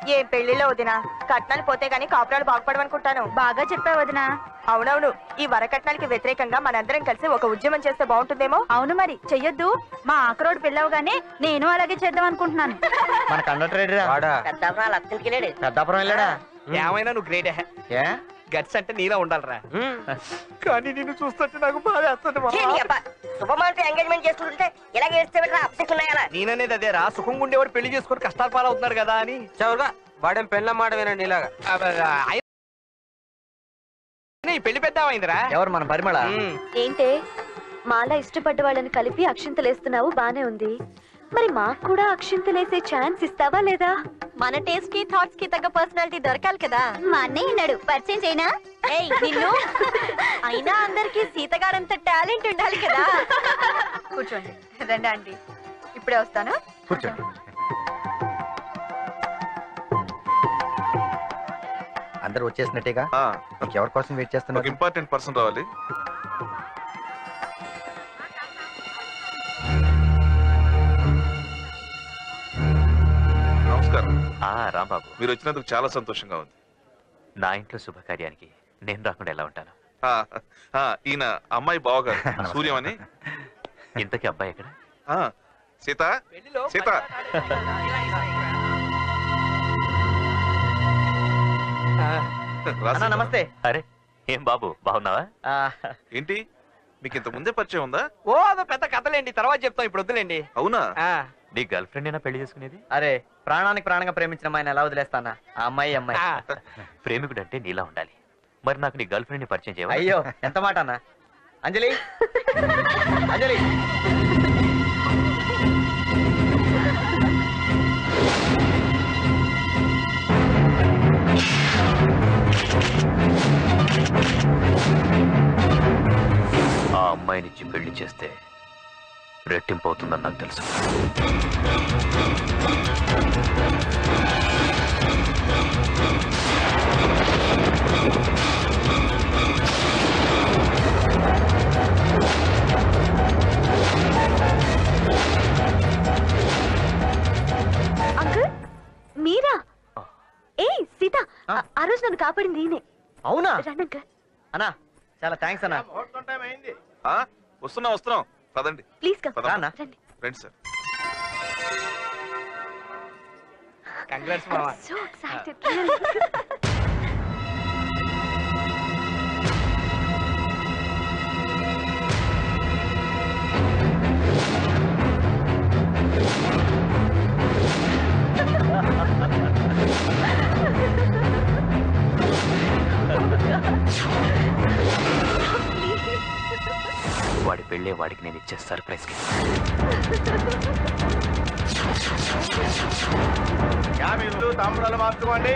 ఏం పెళ్లిలో వదినా కట్నాలు పోతే గానీ కాపురాలు బాగుపడవనుకుంటాను బాగా చెప్పావు వదినా అవునవును ఈ వరకట్నాలకి వ్యతిరేకంగా మనందరం కలిసి ఒక ఉద్యమం చేస్తే బాగుంటుందేమో అవును మరి చెయ్యొద్దు మా ఆకరోడు పిల్లవగానే నేను అలాగే చేద్దాం అనుకుంటున్నాను మన కండక్టర్ వాడా పెద్దమ్మ లక్షలకి వెళ్ళాడు పెద్దాపురం వెళ్ళాడా ఏమైనా నువ్వు గ్రేట్ ఏ గట్స్ అంటే నీలా ఉండాలిరా కానీ నిన్ను చూస్తుంటే నాకు బాగా వేస్తుంది ఛీ, నీ అబ్బా శుభమానతో ఎంగేజ్మెంట్ చేసుకుంటుంటే ఇలాగే వేస్తే పెట్టరా అప్సెట్ ఉన్నాయా నేననేది అదేరా సుఖంగా ఉండేవాడు పెళ్లి చేసుకొని కష్టాలు పాలవుతున్నాడు కదా అని చౌరుగా వాడేం పెళ్ళ మాట వినండి ఇలాగా అబ్బా, అయినా ఈ పెళ్లి పెద్దామైందిరా ఎవరు మన పరిమళ ఏంటే మాలా ఇష్టపడ్డ వాళ్ళని కలిపి అక్షింతలేస్తున్నావు బానే ఉంది మరి మాకు కూడా అక్షింతలేసే ఛాన్స్ ఇస్తావా లేదా మన టేస్ట్ కి థాట్స్ కి తగ్గ పర్సనాలిటీ దొరకాలి కదా మా అన్నయ్య ఉన్నాడు పరిచయం చేయనా ఏయ్ నిన్ను అయినా అందరికి సీతగాడంత టాలెంట్ ఉండాలి కదా కూర్చోండి రండి ఆంటీ ఇప్పుడే వస్తాను కూర్చోండి అందరు వచ్చేసినట్టేగా ఆ, ఎవరి కోసం వెయిట్ ఒక చేస్తున్నారు ఇంపార్టెంట్ పర్సన్ రావాలి నమస్కారం ఆ రాంబాబు మీరు వచ్చినందుకు చాలా సంతోషంగా ఉంది నా ఇంట్లో శుభకార్యానికి నేను రాకుండా ఎలా ఉంటాను ఆ, ఆ, ఈయన అమ్మాయి బావగారు సూర్యం అని ఇంతకీ అబ్బాయి ఎక్కడ ఆ, సీత పెళ్లిలో సీత రా అన్నా సీత. నమస్తే అరే ఏం బాబు బాగున్నావా ఆ, ఏంటి మీకు ఇంత ముందే పరిచయం ఉందా ఓ అదో పెద్ద కథలేండి తర్వాత చెప్తాం ఇప్పుడు వద్దులేండి అవునా ఆ, నీ గర్ల్ ఫ్రెండ్ అయినా పెళ్లి చేసుకునేది అరే ప్రాణానికి ప్రాణంగా ప్రేమించిన అమ్మాయిని ఎలా వదిలేస్తానా ఆ అమ్మాయి ఈ అమ్మాయి ఆ. ప్రేమికుడు అంటే నీలా ఉండాలి మరి నాకు నీ గర్ల్ ఫ్రెండ్ ని పరిచయం చేయవా అయ్యో ఎంత మాట అన్న అంజలి అంజలి ఆ అమ్మాయినిచ్చి పెళ్లి చేస్తే రెట్టింపు అవుతుందని నాకు తెలుసు అంకుల్ మీరా ఏ సీత ఆ- ఆ రోజు నన్ను కాపాడింది ఈయనే అవునా రండి అంకుల్ అన్నా చాలా థ్యాంక్స్ అన్నా ఆ, వస్తున్నాం వస్తున్నాం పదండి ప్లీజ్ కమ్ పదమ్మా. రానా? రండి రండి సార్ కంగ్రాట్స్ మామ సో ఎక్సైటెడ్ వాడి పెళ్ళే వాడికి నేను ఇచ్చే సర్ప్రైజ్ కి తాంబూలాలు మార్చుకోండి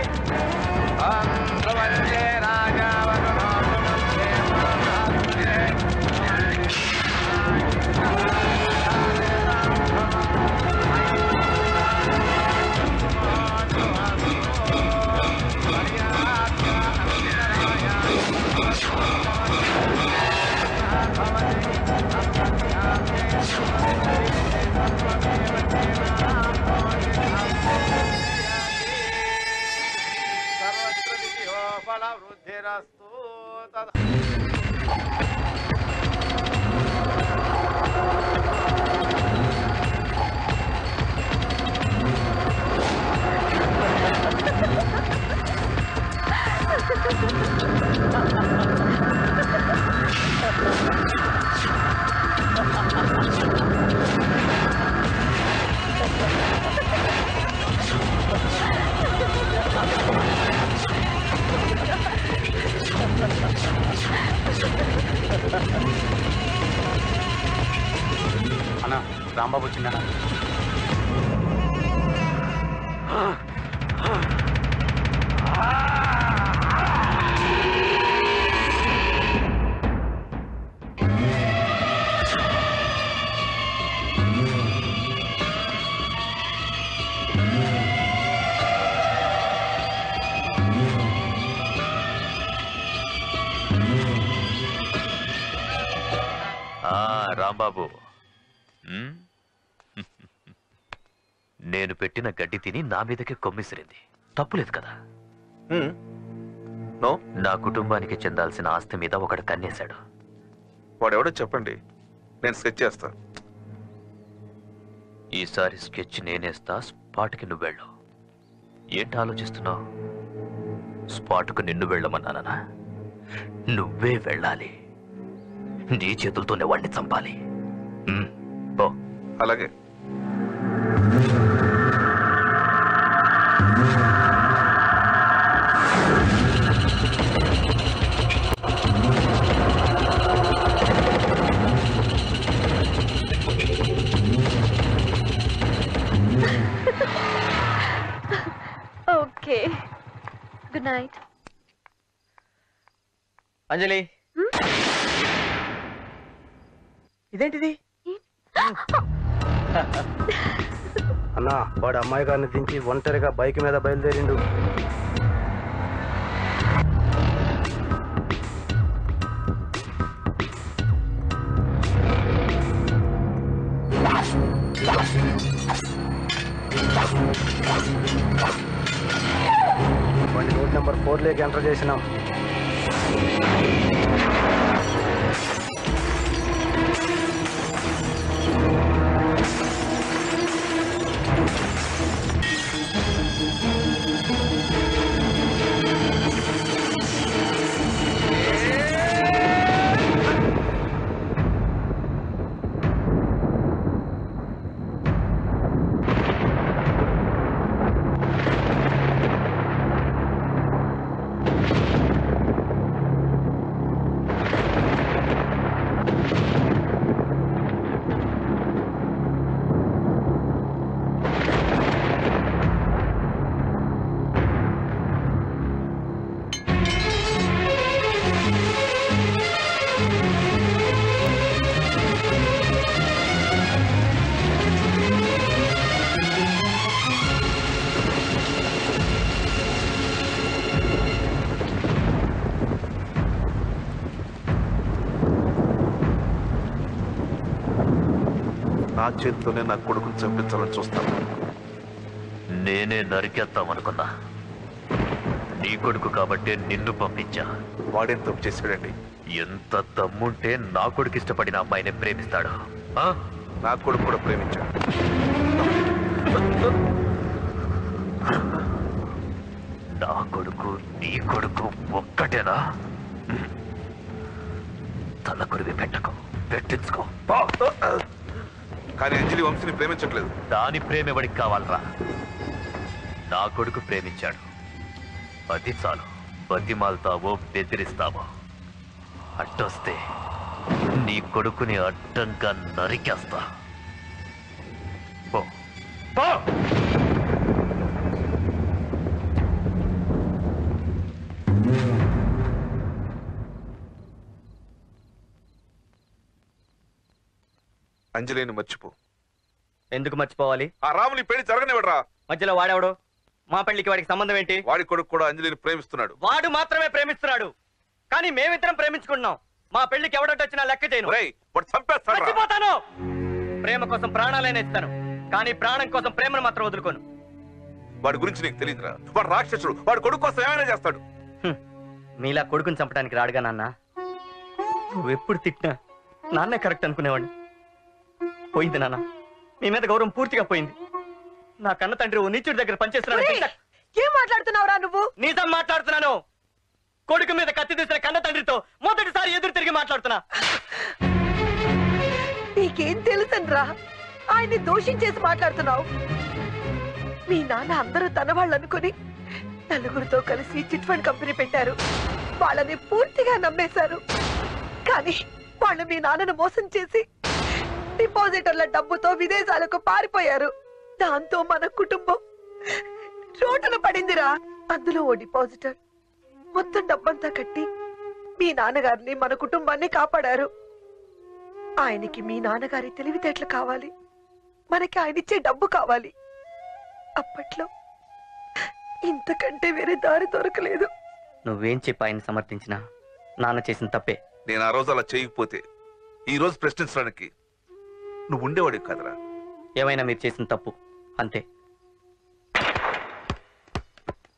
అన్న రాంబాబు వచ్చిందన్న ఆ రాంబాబు ఉమ్? నేను పెట్టిన గడ్డి తిని నా మీదకే కొమ్మిసిరింది తప్పులేదు కదా నో నా కుటుంబానికి చెందాల్సిన ఆస్తి మీద ఒకడు కన్నేశాడు వాడెవడో చెప్పండి నేను స్కెచ్ చేస్తా ఈసారి స్కెచ్ నేనేస్తా స్పాట్కి నువ్వు వెళ్ళు ఏంటి ఆలోచిస్తున్నావు స్పాట్కు నిన్ను వెళ్ళమన్నానా నువ్వే వెళ్ళాలి నీ చేతులతోనే వాడిని చంపాలి ఉమ్, పో అలాగే ఓకే గుడ్ నైట్ అంజలి ఇదేంటిది అన్నా వాడు అమ్మాయి గారిని దించి ఒంటరిగా బైక్ మీద బయలుదేరిండు వాడిని రోడ్ నెంబర్ ఫోర్ లేకి ఎంటర్ చేసినాం నా చేతితోనే నా కొడుకుని చంపించాలని చూస్తాను నేనే నరికేద్దామనుకున్నా నీ కొడుకు కాబట్టే నిన్ను పంపించా వాడేం తప్పు చేశాడండి ఎంత దమ్ముంటే నా కొడుకు ఇష్టపడిన అమ్మాయిని ప్రేమిస్తాడు ఆ? నా కొడుకు కూడా ప్రేమించాడు నా కొడుకు నీ కొడుకు ఒక్కటేనా తల కొరివి పెట్టకు పెట్టించుకో పో. కానీ అంజలి వంశీని ప్రేమించట్లేదు దాని ప్రేమ ఎవడికి కావాలరా నా కొడుకు ప్రేమించాడు అది చాలు బతిమాలుతావో బెదిరిస్తావో అడ్డొస్తే నీ కొడుకుని అడ్డంగా నరికేస్తా పో. పో. అంజలిని మర్చిపో ఎందుకు మర్చిపోవాలి ఆ రాముని పెళ్లి జరగనివ్వడరా మధ్యలో వాడేవాడు మా పెళ్లికి వాడికి సంబంధం ఏంటి వాడి కొడుకు కూడా అంజలిని ప్రేమిస్తున్నాడు వాడు మాత్రమే ప్రేమిస్తున్నాడు కానీ మేమిద్దరం ప్రేమించుకుంటున్నాం మా పెళ్లికి ఎవడొట్టి వచ్చినా లెక్క చేయను ఒరేయ్, వాడు చంపేస్తాడు చచ్చిపోతాను ప్రేమ కోసం ప్రాణాలైనా ఇస్తాను కానీ ప్రాణం కోసం ప్రేమను మాత్రం వదులుకోను వాడి గురించి నీకు తెలియదురా వాడు రాక్షసుడు వాడు కొడుకు కోసం ఏమైనా చేస్తాడు హ్మ్. మీలా కొడుకుని చంపడానికి రాడుగా నాన్న నువ్వెప్పుడు తిట్టినా నాన్నే కరెక్ట్ అనుకునేవాడిని పోయింది నాన్న మీ మీద గౌరవం పూర్తిగా పోయింది నా కన్న తండ్రి ఓ నీచుడి దగ్గర పనిచేస్తున్నాడు తెలుసా? ఏం మాట్లాడుతున్నావురా నువ్వు నిజం మాట్లాడుతున్నాను కొడుకు మీద కత్తి తీసిన కన్న తండ్రితో మొదటిసారి ఎదురు తిరిగి మాట్లాడుతున్నా నీకేం తెలుసనరా ఆయన్ని దోషించేసి మాట్లాడుతున్నావు మీ నాన్న అందరూ తన వాళ్ళు అనుకుని నలుగురితో కలిసి చిట్ ఫండ్ కంపెనీ పెట్టారు వాళ్ళని పూర్తిగా నమ్మేశారు కానీ వాళ్ళు మీ నాన్నను మోసం చేసి డిపాజిటర్ల డబ్బుతో విదేశాలకు పారిపోయారు దాంతో మన కుటుంబం రోడ్డున పడిందిరా అందులో ఓ డిపాజిటర్ మొత్తం డబ్బంతా కట్టి మీ నాన్నగారిని మన కుటుంబాన్ని కాపాడారు ఆయనకి మీ నాన్నగారి తెలివితేటలు కావాలి మనకి ఆయన ఇచ్చే డబ్బు కావాలి అప్పట్లో ఇంతకంటే వేరే దారి దొరకలేదు నువ్వేం చెప్పి ఆయన సమర్థించినా నాన్న చేసిన తప్పే నేను ఆ రోజు అలా చేయకపోతే ఈ రోజు ప్రశ్నించడానికి నువ్వు ఉండేవాడివి కాదురా ఏమైనా మీరు చేసిన తప్పు అంతే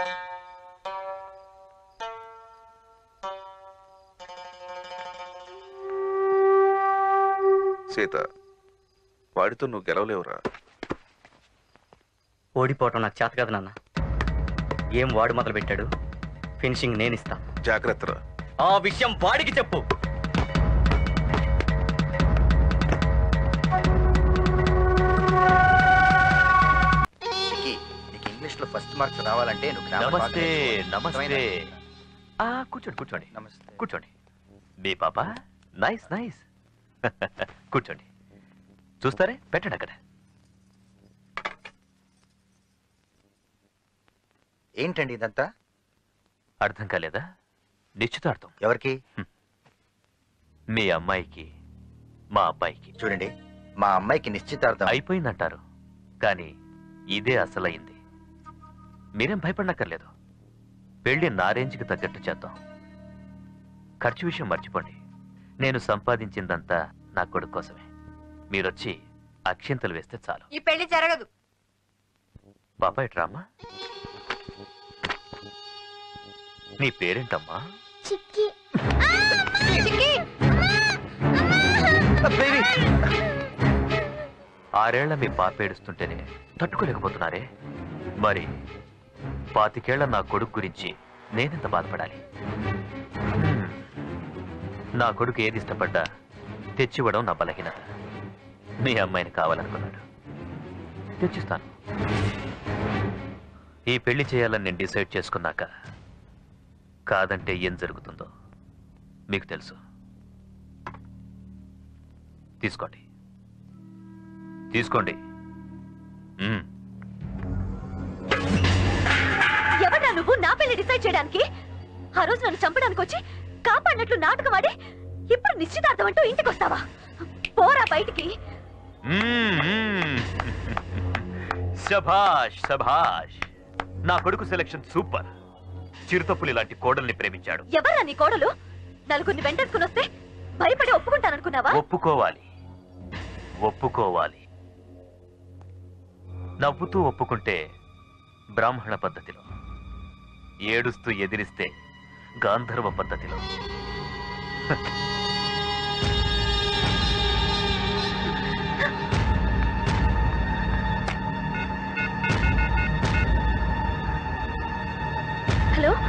సీత వాడితో నువ్వు గెలవలేవురా ఓడిపోవటం నాకు చేత కదా నాన్న ఏం వాడు మొదలు పెట్టాడు ఫినిషింగ్ నేను ఇస్తా జాగ్రత్తరా ఆ విషయం వాడికి చెప్పు విక్కీ, నీకు ఇంగ్లీష్ లో ఫస్ట్ మార్క్స్ రావాలంటే నువ్వు grammar బాగా నమస్తే నేర్చుకోవాలి. నమస్తే అర్థమైందా? ఆ కూర్చోండి కూర్చోండి నమస్తే కూర్చోండి మీ పాప నైస్ నైస్ కూర్చోండి చూస్తారే పెట్టండి అక్కడ ఏంటండి ఇదంతా అర్థం కాలేదా నిశ్చితార్థం ఎవరికి మీ అమ్మాయికి మా అబ్బాయికి చూడండి మా అమ్మాయికి నిశ్చితార్థం అయిపోయిందంటారు కానీ ఇదే అసలైంది మీరేం భయపడనక్కర్లేదు పెళ్లి నా రేంజ్కి తగ్గట్టు చేద్దాం ఖర్చు విషయం మర్చిపోండి నేను సంపాదించిందంతా నా కొడుకు కోసమే మీరొచ్చి అక్షింతలు వేస్తే చాలు ఈ పెళ్లి జరగదు పాప ఇట్రామ్మా నీ పేరేంటమ్మా చిక్కి ఆరేళ్ల మీ పాప ఏడుస్తుంటేనే తట్టుకోలేకపోతున్నారే మరి పాతికేళ్ల నా కొడుకు గురించి నేనెంత బాధపడాలి హ్మ్. నా కొడుకు ఏది ఇష్టపడ్డా తెచ్చివ్వడం నా బలహీనత మీ అమ్మాయిని కావాలనుకున్నాడు తెచ్చిస్తాను ఈ పెళ్లి చేయాలని నేను డిసైడ్ చేసుకున్నాక కాదంటే ఏం జరుగుతుందో మీకు తెలుసు తీసుకోండి తీసుకోండి మ్మ్. ఎవరా నువ్వు నా పెళ్లి డిసైడ్ చేయడానికి ఆ రోజు నన్ను చంపడానికి వచ్చి కాపాడినట్లు నాటకం ఆడి ఇప్పుడు నిశ్చితార్థం అంటూ ఇంటికి వస్తావా పోరా బయటికి మ్మ్, మ్మ్. శభాష్ శభాష్ నా కొడుకు సెలక్షన్ సూపర్ చిరుతపులి లాంటి కోడల్ని ప్రేమించాడు ఎవరా నీ కోడలు నలుగురిని వెంటేసుకుని వస్తే భయపడి ఒప్పుకుంటాననుకున్నావా ఒప్పుకోవాలి ఒప్పుకోవాలి నవ్వుతూ ఒప్పుకుంటే బ్రాహ్మణ పద్ధతిలో ఏడుస్తూ ఎదిరిస్తే గాంధర్వ పద్ధతిలో హ,